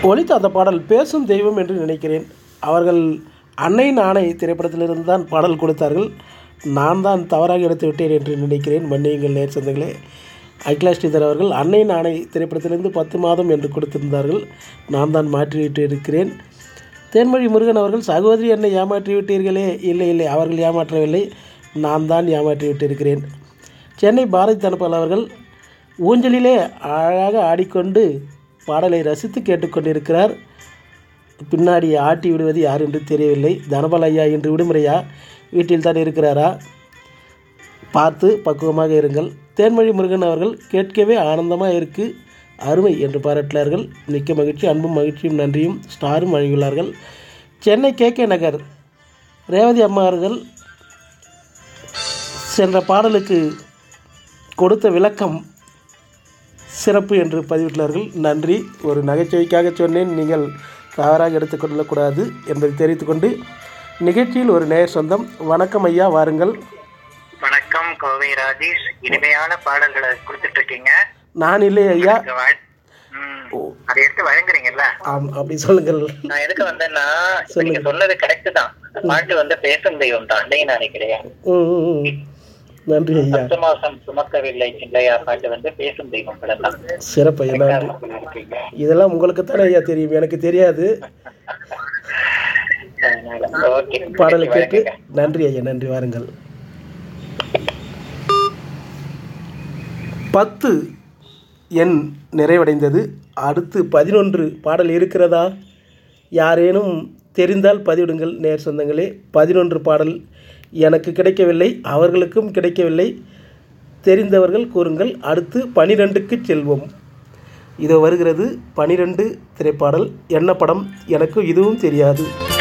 ஒலித்த அந்த பாடல் பேசும் தெய்வம் என்று நினைக்கிறேன் அவர்கள் அன்னை நாணை திரைப்படத்திலிருந்து தான் பாடல் கொடுத்தார்கள் நான் தான் தவறாக எடுத்து விட்டேன் என்று நினைக்கிறேன் மன்னியுங்கள் நேர் சொந்தங்களே அகிலா ஸ்ரீதர் அவர்கள் அன்னை நாணை திரைப்படத்திலிருந்து பத்து மாதம் என்று கொடுத்திருந்தார்கள் நான் தான் மாற்றிவிட்டு இருக்கிறேன் தேன்மொழி முருகன் அவர்கள் சகோதரி என்னை ஏமாற்றி விட்டீர்களே இல்லை இல்லை அவர்கள் ஏமாற்றவில்லை நான் தான் ஏமாற்றி விட்டிருக்கிறேன் சென்னை பாரதி தனபால் அவர்கள் ஊஞ்சலிலே அழகாக ஆடிக்கொண்டு பாடலை ரசித்து கேட்டுக்கொண்டிருக்கிறார் பின்னாடி ஆட்டி விடுவது யார் என்று தெரியவில்லை தனபால் ஐயா இன்று விடுமுறையா வீட்டில் தான் இருக்கிறாரா பார்த்து பக்குவமாக இருங்கள் தேன்மொழி முருகன் அவர்கள் கேட்கவே ஆனந்தமாக இருக்கு அருமை என்று பாராட்டினார்கள் மிக்க மகிழ்ச்சி அன்பும் மகிழ்ச்சியும் நன்றியும் ஸ்டாரும் வழங்கியுள்ளார்கள் சென்னை கே கே நகர் ரேவதி அம்மா அவர்கள் சென்ற பாடலுக்கு கொடுத்த விளக்கம் சிறப்பு என்று பதிவிட்டுள்ளார்கள் நன்றி ஒரு நகைச்சுவைக்காக சொன்னேன் நீங்கள் தவறாக எடுத்துக்கொள்ளக்கூடாது என்பதை தெரிவித்துக்கொண்டு நிகழ்ச்சியில் ஒரு நேர் சொந்தம் வணக்கம் ஐயா வாருங்கள் வணக்கம் கோவை ராஜேஷ் இனிமையான பாடல்களை கொடுத்துட்டு இருக்கீங்க நான் இல்லை ஐயா இங்க வாழ்- ம், அதை எடுத்து வழங்குறீங்கல்ல ஆம் அப்படி சொல்லுங்கள் நான் எதுக்கு வந்தேன்னா இப்ப நீங்க சொன்னது கரெக்ட் தான் இந்த பாட்டு வந்து பேசும் தெய்வம் தான் அன்னையும் நான் நினைக்கிறேன் ம், ம், ம். நன்றி ஐயா பத்து மாசம் சுமக்கவில்லை இல்லையா பாட்டு வந்து பேசும் தெய்வம் படம் தான் சிறப்பு ஐயா நன்றி சொல்லியிருக்கீங்க. இதெல்லாம் உங்களுக்கு தானே ஐயா தெரியும் எனக்கு தெரியாது அதனால, okay. பாடலை கேட்டு வழங்குங்க. நன்றி ஐயா நன்றி வாருங்கள் பத்து எண் நிறைவடைந்தது அடுத்து பதினொன்று பாடல் இருக்கிறதா யாரேனும் தெரிந்தால் பதிவிடுங்கள் நேர் சொந்தங்களே பதினொன்று பாடல் எனக்கு கிடைக்கவில்லை அவர்களுக்கும் கிடைக்கவில்லை தெரிந்தவர்கள் கூறுங்கள் அடுத்து பனிரெண்டுக்கு செல்வோம் இதோ வருகிறது பனிரெண்டு திரைப்பாடல் என்ன படம் எனக்கு இதுவும் தெரியாது